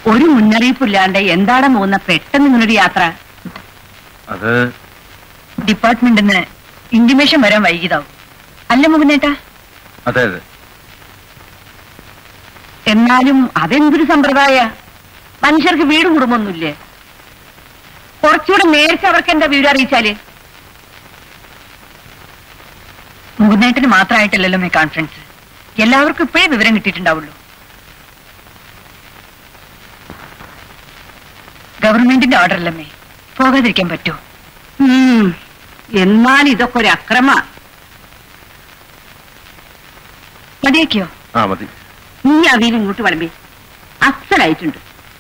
ഒരു മുന്നറിയിപ്പില്ലാണ്ട് എന്താണ് മൂന്ന പെട്ടെന്ന് ഇങ്ങനൊരു യാത്ര അത് ഡിപ്പാർട്ട്മെന്റിന്ന് ഇന്റിമേഷൻ വരാൻ വൈകിയതാവും അല്ല മുകുന്നേട്ടാ അതെ അതെ എന്നാലും അതെന്തൊരു സമ്പ്രദായ മനുഷ്യർക്ക് വീട് കുടുംബമൊന്നുമില്ലേ കുറച്ചുകൂടെ നേരത്തെ അവർക്ക് എന്താ വിവരം അറിയിച്ചാല് മുകുന്നേട്ടന് മാത്രമായിട്ടല്ലല്ലോ മേ കോൺഫറൻസ് എല്ലാവർക്കും ഇപ്പോഴേ വിവരം കിട്ടിയിട്ടുണ്ടാവുള്ളൂ ഗവൺമെന്റിന്റെ ഓർഡർ അല്ലമ്മേ പോകാതിരിക്കാൻ പറ്റുമോ എന്നാൽ ഇതൊക്കെ ഒരു അക്രമ മതിയാക്കിയോ ആ മതി നീ അവിയിൽ ഇങ്ങോട്ട് വിളമ്പി അസലായിട്ടുണ്ട്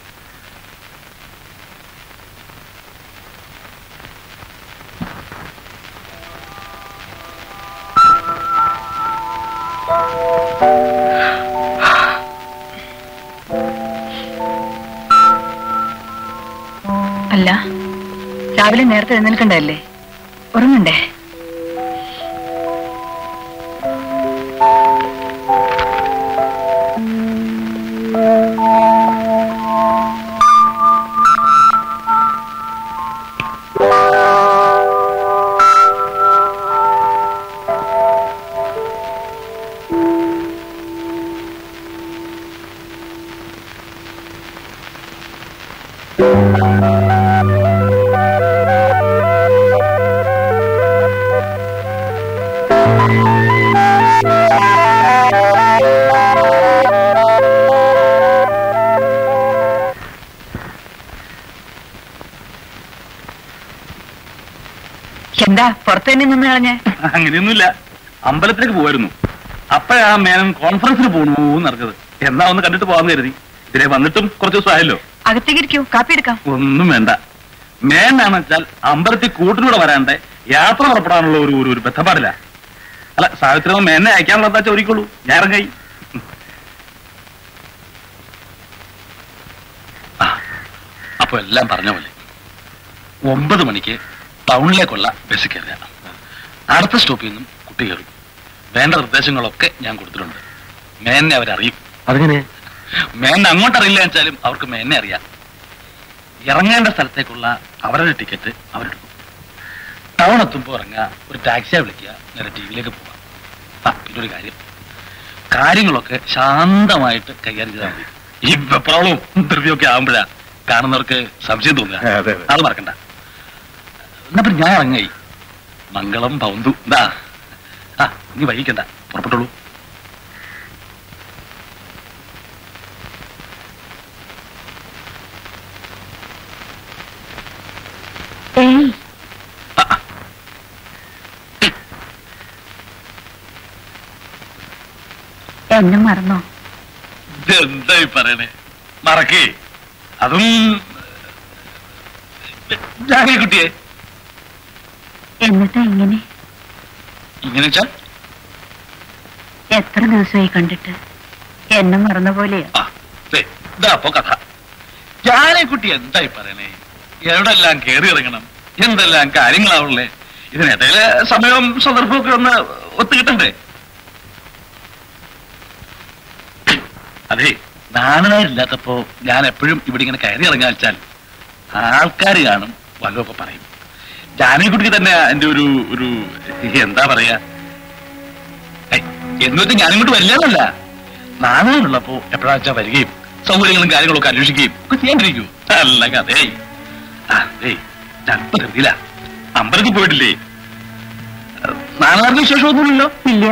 അല്ല രാവിലെ നേരത്തെ എഴുന്നേൽക്കണ്ടല്ലേ ഉറങ്ങണ്ടേ എന്താ പുറത്തു തന്നെ നിന്ന് കളഞ്ഞേ അങ്ങനെയൊന്നുമില്ല അമ്പലത്തിലേക്ക് പോയിരുന്നു അപ്പോഴാ മേനൻ കോൺഫറൻസിന് പോകണു എന്നറിഞ്ഞത് എന്നാ ഒന്ന് കണ്ടിട്ട് പോകാന്ന് കരുതി ഇതിലെ വന്നിട്ടും കുറച്ച് ദിവസമായല്ലോ അകത്തേക്ക് ഇരിക്കൂ കാപ്പി എടുക്കാം ഒന്നും വേണ്ട മേനാന്ന് വെച്ചാൽ അമ്പലത്തിൽ കൂട്ടിലൂടെ വരാണ്ട് യാത്ര പുറപ്പെടാനുള്ള ഒരു ഒരു- ഒരു ബന്ധപ്പാടില്ല അല്ല സാവിത്രി മേനെ അയക്കാനുള്ള എന്താ ചോദിക്കുള്ളൂ ഞാൻ ഇറങ്ങായി ആ, അപ്പൊ എല്ലാം പറഞ്ഞ പോലെ ഒമ്പത് മണിക്ക് ടൗണിലേക്കുള്ള ബസ് കയറുക അടുത്ത സ്റ്റോപ്പിൽ നിന്നും കുട്ടി കയറും വേണ്ട നിർദ്ദേശങ്ങളൊക്കെ ഞാൻ കൊടുത്തിട്ടുണ്ട് മേനെ അവരറിയും അതിങ്ങനെ മേനെ അങ്ങോട്ട് അറിയില്ല വെച്ചാലും അവർക്ക് മേനെ അറിയാം ഇറങ്ങേണ്ട സ്ഥലത്തേക്കുള്ള അവരുടെ ടിക്കറ്റ് അവരെടുക്കും ടൗൺ എത്തുമ്പോൾ ഇറങ്ങുക ഒരു ടാക്സിയെ വിളിക്കുക നേരെ ടി വിയിലേക്ക് പോവാം ആ പിന്നെ ഒരു കാര്യം കാര്യങ്ങളൊക്കെ ശാന്തമായിട്ട് കൈകാര്യം ചെയ്താൽ മതി ഈ വെപ്രാളവും ദ്രവ്യമൊക്കെ ആകുമ്പോഴാ കാണുന്നവർക്ക് സംശയം തോന്നുക അതെ, അതെ. അത് മറക്കണ്ട എന്നാ പിന്നെ ഞാൻ ഇറങ്ങായി മംഗളം പൗന്തു എന്താ ആ നീ വൈകിക്കണ്ട പുറപ്പെട്ടോളൂ ഏയ് ആ, ആ. എന്നെ മറന്നോ എന്തായി പറയണേ മറക്കേ അതും ജാനകി കുട്ടിയെ എന്നിട്ടാ ഇങ്ങനെ ഇങ്ങനെ വെച്ചാൽ എത്ര ദിവസമായി കണ്ടിട്ട് എന്നെ മറന്ന പോലെയാ ആ ദേ, ഇതാ അപ്പൊ കഥ ജാനകുട്ടി എന്തായി പറയണേ എവിടെല്ലാം കയറി ഇറങ്ങണം എന്തെല്ലാം കാര്യങ്ങളാവുള്ളേ ഇതിനിടയില് സമയവും സന്ദർഭവും ഒക്കെ ഒന്ന് ഒത്തുകിട്ടണ്ടേ അതെ നാണനാരില്ലാത്തപ്പോ ഞാൻ എപ്പോഴും ഇവിടെ ഇങ്ങനെ കയറി ഇറങ്ങാൻ വെച്ചാൽ ആൾക്കാർ കാണും വല്ലതൊക്കെ പറയും ജാനകുട്ടിക്ക് തന്നെ എന്റെ ഒരു ഒരു എന്താ പറയാ ഏയ്, എന്ന് വെച്ചാൽ ഞാനിങ്ങോട്ട് വരില്ലെന്നല്ല നാണയമുള്ളപ്പോ എപ്പോഴാ വെച്ചാ വരികയും സൗകര്യങ്ങളും കാര്യങ്ങളും ഒക്കെ അന്വേഷിക്കുകയും ഒക്കെ ചെയ്യാണ്ടിരിക്കൂ അല്ല കഥേ ആ ഏയ് ചത്ത കരുതിയില്ല അമ്പലത്തിൽ പോയിട്ടില്ലേ നാണകാർക്ക് വിശേഷമൊന്നുമില്ലല്ലോ ഇല്ല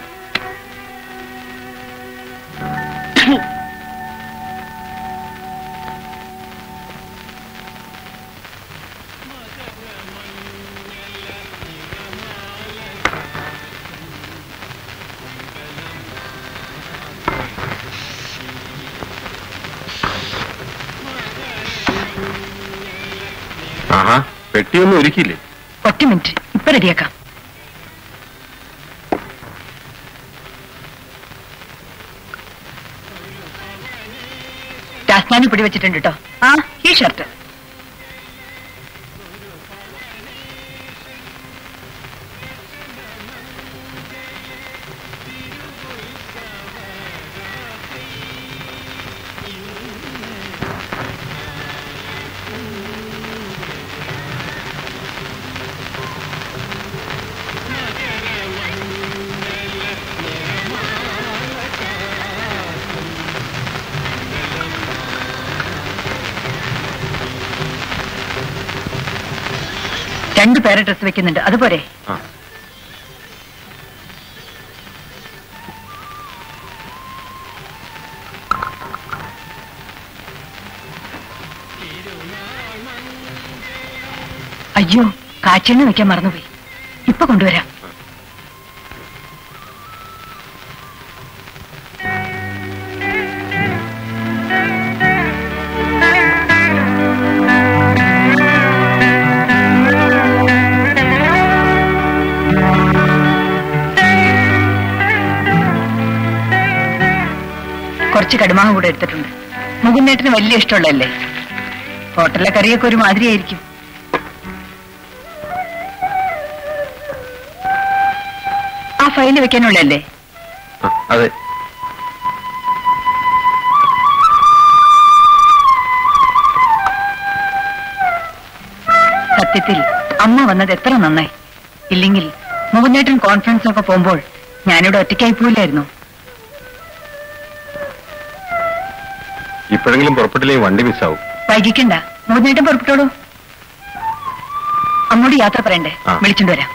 ആഹാ പെട്ടിയൊന്നും ഒരുക്കിയില്ലേ ഒറ്റ മിനിറ്റ് ഇപ്പൊ റെഡിയാക്കാം രാസ്നാനി പിടി വെച്ചിട്ടുണ്ട് കേട്ടോ ആ ഈ ഷർട്ട് രണ്ടു പേരെ ഡ്രസ് വെക്കുന്നുണ്ട് അതുപോരെ ആ അയ്യോ കാച്ചെണ്ണ വെക്കാൻ മറന്നുപോയി ഇപ്പൊ കൊണ്ടുവരാം കുറച്ച് കടുമാങ്ങ കൂടെ എടുത്തിട്ടുണ്ട് മുകുന്നേട്ടന് വലിയ ഇഷ്ടമുള്ളതല്ലേ ഹോട്ടലിലെ കറിയൊക്കെ ഒരു മാതിരിയായിരിക്കും ആ ഫയല് വെക്കാനുള്ളല്ലേ ആ, അതെ സത്യത്തിൽ അമ്മ വന്നത് എത്ര നന്നായി ഇല്ലെങ്കിൽ മുകുന്നേട്ടൻ കോൺഫറൻസിനൊക്കെ പോകുമ്പോൾ ഞാനിവിടെ ഒറ്റയ്ക്കായി പോയില്ലായിരുന്നു ഇപ്പോഴെങ്കിലും പുറപ്പെട്ടില്ലെങ്കിൽ വണ്ടി മിസ്സാവും വൈകിക്കണ്ട മുകുന്നേട്ടൻ പുറപ്പെട്ടോളൂ അമ്മോട് യാത്ര പറയണ്ടേ ആ. വിളിച്ചോണ്ട് വരാം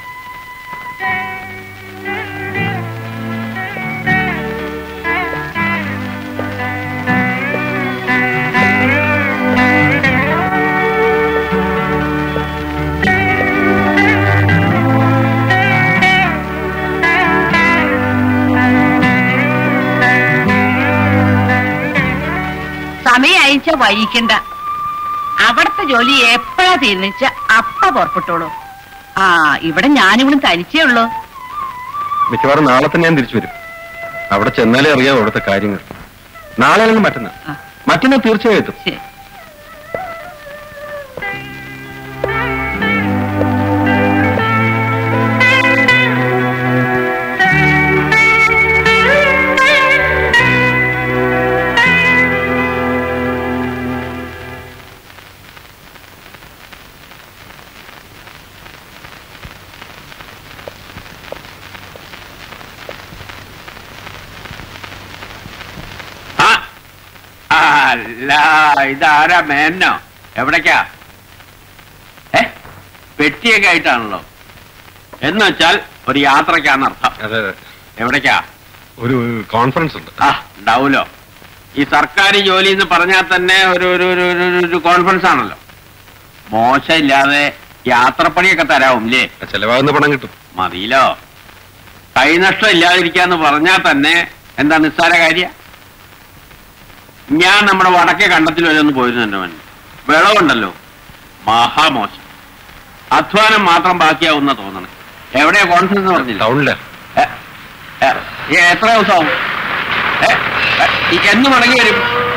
സമയം അയച്ച വൈകിക്കണ്ട അവിടുത്തെ ജോലി എപ്പോഴാ തീർന്നിച്ച അപ്പ പുറപ്പെട്ടോളൂ ആ ഇവിടെ ഞാനിവിടെ തനിച്ചേ ഉള്ളൂ മിക്കവാറും നാളെ തന്നെ ഞാൻ തിരിച്ചു വരും അവിടെ ചെന്നാലേ അറിയാം അവിടുത്തെ കാര്യങ്ങൾ നാളെ അല്ലെങ്കിൽ മറ്റന്നാ ആ. മറ്റന്നാ തീർച്ചയായിട്ടും ശരി ആ ആ, അല്ല ഇതാരാ മേന്നോ എവിടേക്കാ ഏ പെട്ടിയൊക്കെ ആയിട്ടാണല്ലോ എന്ന് വെച്ചാൽ ഒരു യാത്രക്കാണ് അർത്ഥം അതെ അതെ എവിടേക്കാ ഒരു കോൺഫറൻസ് ഉണ്ട് ആ ഉണ്ടാവൂലോ ഈ സർക്കാർ ജോലി എന്ന് പറഞ്ഞാൽ തന്നെ ഒരു ഒരു ഒരു ഒരു- ഒരു- ഒരു കോൺഫറൻസ് ആണല്ലോ മോശമില്ലാതെ യാത്രപ്പണിയൊക്കെ തരാവും ഇല്ലേ ചെലവാകുന്ന പണം കിട്ടും മതിയിലോ കൈനഷ്ടം ഇല്ലാതിരിക്കാന്ന് പറഞ്ഞാൽ തന്നെ എന്താ നിസ്സാര കാര്യ ഞാൻ നമ്മുടെ വടക്കേ കണ്ടത്തിൽ വരെ ഒന്ന് പോയിരുന്നു എന്റെ മൻ വിളവുണ്ടല്ലോ മഹാമോശം അധ്വാനം മാത്രം ബാക്കിയാവുന്ന തോന്നണേ എവിടെയാ കോൺഫിഡൻസ് പറഞ്ഞില്ല ടൗണിലെ എ, എ, എ, എത്ര ദിവസമാവും ഏ, എ, ഈ എന്ന് മടങ്ങി വരും